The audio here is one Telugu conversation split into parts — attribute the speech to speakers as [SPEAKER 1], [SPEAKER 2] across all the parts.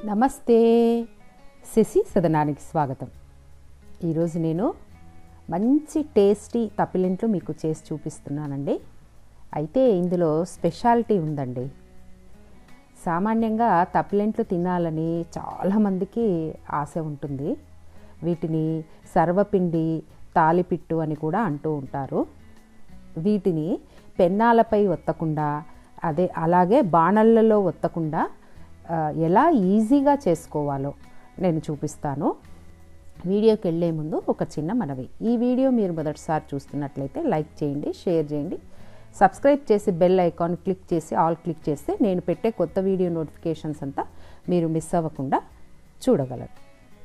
[SPEAKER 1] నమస్తే శశి సదనానికి స్వాగతం ఈరోజు నేను మంచి టేస్టీ తప్పిలింట్లు మీకు చేసి చూపిస్తున్నానండి అయితే ఇందులో స్పెషాలిటీ ఉందండి సామాన్యంగా తప్పిలింట్లు తినాలని చాలామందికి ఆశ ఉంటుంది వీటిని సర్వపిండి తాలిపిట్టు అని కూడా అంటూ ఉంటారు వీటిని పెన్నాలపై ఒత్తకుండా అదే అలాగే బాణళ్ళలో ఒత్తకుండా ఆ, ఎలా ఈజీగా చేసుకోవాలో నేను చూపిస్తాను వీడియోకి వెళ్ళే ముందు ఒక చిన్న మనవి ఈ వీడియో మీరు మొదటిసారి చూస్తున్నట్లయితే లైక్ చేయండి షేర్ చేయండి సబ్స్క్రైబ్ చేసి బెల్ ఐకాన్ క్లిక్ చేసి ఆల్ క్లిక్ చేస్తే నేను పెట్టే కొత్త వీడియో నోటిఫికేషన్స్ అంతా మీరు మిస్ అవ్వకుండా చూడగలరు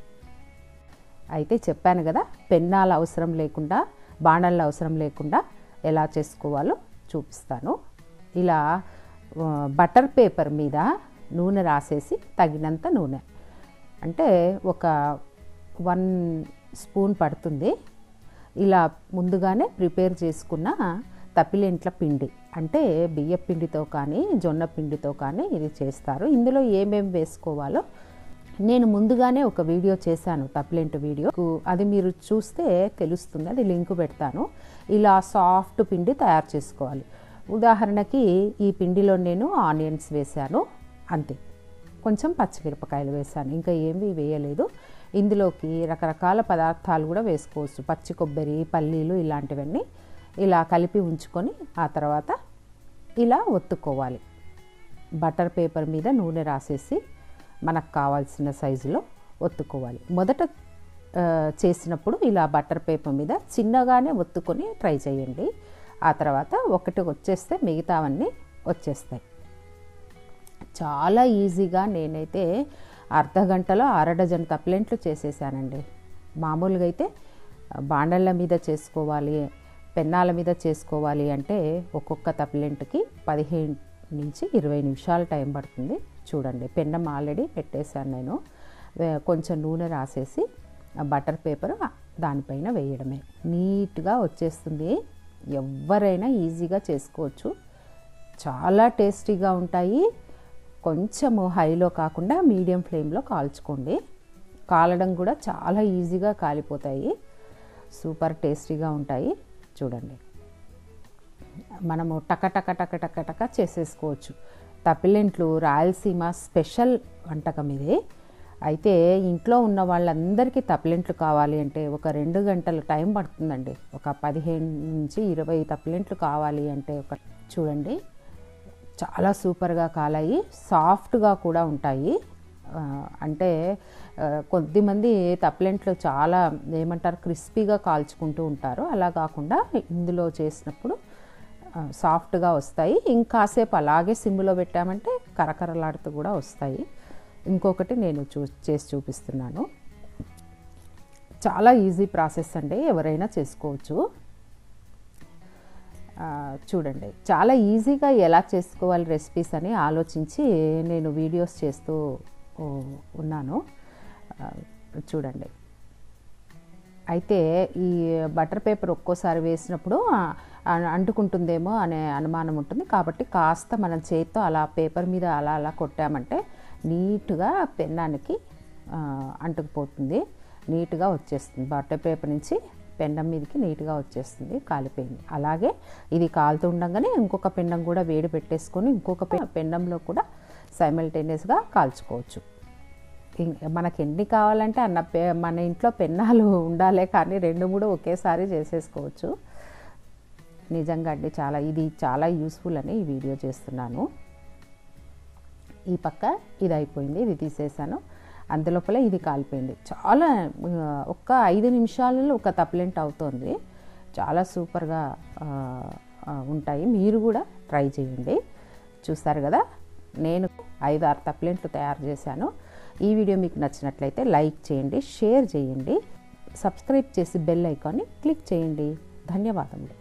[SPEAKER 1] అయితే చెప్పాను కదా పెన్నాల అవసరం లేకుండా బాణాల అవసరం లేకుండా ఎలా చేసుకోవాలో చూపిస్తాను ఇలా ఆ, బటర్ పేపర్ మీద నూనె రాసేసి తగినంత నూనె అంటే ఒక వన్ స్పూన్ పడుతుంది ఇలా ముందుగానే ప్రిపేర్ చేసుకున్న తప్పిలింట్ల పిండి అంటే బియ్య పిండితో కానీ జొన్న పిండితో కానీ ఇది చేస్తారు ఇందులో ఏమేమి వేసుకోవాలో నేను ముందుగానే ఒక వీడియో చేశాను తప్పిలింటి వీడియో కు- అది మీరు చూస్తే తెలుస్తుంది అది లింక్ పెడతాను ఇలా సాఫ్ట్ పిండి తయారు చేసుకోవాలి ఉదాహరణకి ఈ పిండిలో నేను ఆనియన్స్ వేశాను అంతే కొంచెం పచ్చిమిరపకాయలు వేశాను ఇంకా ఏమీ వేయలేదు ఇందులోకి రకరకాల పదార్థాలు కూడా వేసుకోవచ్చు పచ్చి కొబ్బరి పల్లీలు ఇలాంటివన్నీ ఇలా కలిపి ఉంచుకొని ఆ తర్వాత ఇలా ఒత్తుకోవాలి బటర్ పేపర్ మీద నూనె రాసేసి మనకు కావాల్సిన సైజులో ఒత్తుకోవాలి మొదట ఆ, చేసినప్పుడు ఇలా బటర్ పేపర్ మీద చిన్నగానే ఒత్తుకొని ట్రై చేయండి ఆ తర్వాత ఒకటి వచ్చేస్తే మిగతావన్నీ వచ్చేస్తాయి చాలా ఈజీగా నేనైతే అర్ధ గంటలో అర డజన్ తప్లెంట్లు చేసేసానండి మామూలుగా అయితే బాండళ్ళ మీద చేసుకోవాలి పెన్నాల మీద చేసుకోవాలి అంటే ఒక్కొక్క తప్లెంట్కి పదిహేను నుంచి ఇరవై నిమిషాలు టైం పడుతుంది చూడండి పెన్నం ఆల్రెడీ పెట్టేశాను నేను వే- కొంచెం నూనె రాసేసి ఆ బటర్ పేపర్ దానిపైన వేయడమే నీట్గా వచ్చేస్తుంది ఎవరైనా ఈజీగా చేసుకోవచ్చు చాలా టేస్టీగా ఉంటాయి కొంచెము హైలో కాకుండా మీడియం ఫ్లేమ్లో కాల్చుకోండి కాలడం కూడా చాలా ఈజీగా కాలిపోతాయి సూపర్ టేస్టీగా ఉంటాయి చూడండి మనము టక టక టక టక టక చేసేసుకోవచ్చు తప్పిలింట్లు రాయలసీమ స్పెషల్ వంటకం ఇది అయితే ఇంట్లో ఉన్న వాళ్ళందరికీ తప్పిలింట్లు కావాలి అంటే ఒక రెండు గంటల టైం పడుతుందండి ఒక పదిహేను నుంచి ఇరవై తప్పిలింట్లు కావాలి అంటే ఒక చూడండి చాలా సూపర్గా కాలాయి సాఫ్ట్గా కూడా ఉంటాయి ఆ, అంటే ఆ, కొద్దిమంది తప్లెంట్లు చాలా ఏమంటారు క్రిస్పీగా కాల్చుకుంటూ ఉంటారు అలా కాకుండా ఇందులో చేసినప్పుడు ఆ, సాఫ్ట్గా వస్తాయి ఇంకాసేపు అలాగే సిమ్లో పెట్టామంటే కరకరలాడుతూ కూడా వస్తాయి ఇంకొకటి నేను చూ చేసి చూపిస్తున్నాను చాలా ఈజీ ప్రాసెస్ అండి ఎవరైనా చేసుకోవచ్చు ఆ, చూడండి చాలా ఈజీగా ఎలా చేసుకోవాలి రెసిపీస్ అని ఆలోచించి నేను వీడియోస్ చేస్తూ ఓ, ఉన్నాను ఆ, చూడండి అయితే ఈ బటర్ పేపర్ ఒక్కోసారి వేసినప్పుడు ఆ, ఆ, అంటుకుంటుందేమో అనే అనుమానం ఉంటుంది కాబట్టి కాస్త మనం చేత్తో అలా పేపర్ మీద అలా అలా కొట్టామంటే నీట్గా పెన్నానికి ఆ, అంటుకుపోతుంది నీట్గా వచ్చేస్తుంది బటర్ పేపర్ నుంచి పెండం మీదకి నీట్గా వచ్చేస్తుంది కాలిపోయింది అలాగే ఇది కాలుతూ ఉండగానే ఇంకొక పెండం కూడా వేడి పెట్టేసుకొని ఇంకొక పె- పెండంలో కూడా సైమల్టేనియస్గా కాల్చుకోవచ్చు ఇం- మనకి ఎన్ని కావాలంటే అన్న పె మన ఇంట్లో పెన్నాలు ఉండాలే కానీ రెండు మూడు ఒకేసారి చేసేసుకోవచ్చు నిజంగా అండి చాలా ఇది చాలా యూస్ఫుల్ అని ఈ వీడియో చేస్తున్నాను ఈ పక్క ఇది అయిపోయింది ఇది తీసేసాను అందులోపల ఇది కాలిపోయింది చాలా ఆ, ఒక్క ఐదు నిమిషాలలో ఒక తప్లెంట్ అవుతుంది చాలా సూపర్గా ఆ, ఆ, ఉంటాయి మీరు కూడా ట్రై చేయండి చూస్తారు కదా నేను ఐదు ఆరు తప్లెంట్లు తయారు చేశాను ఈ వీడియో మీకు నచ్చినట్లయితే లైక్ చేయండి షేర్ చేయండి సబ్స్క్రైబ్ చేసి బెల్ ఐకాన్ని క్లిక్ చేయండి ధన్యవాదములు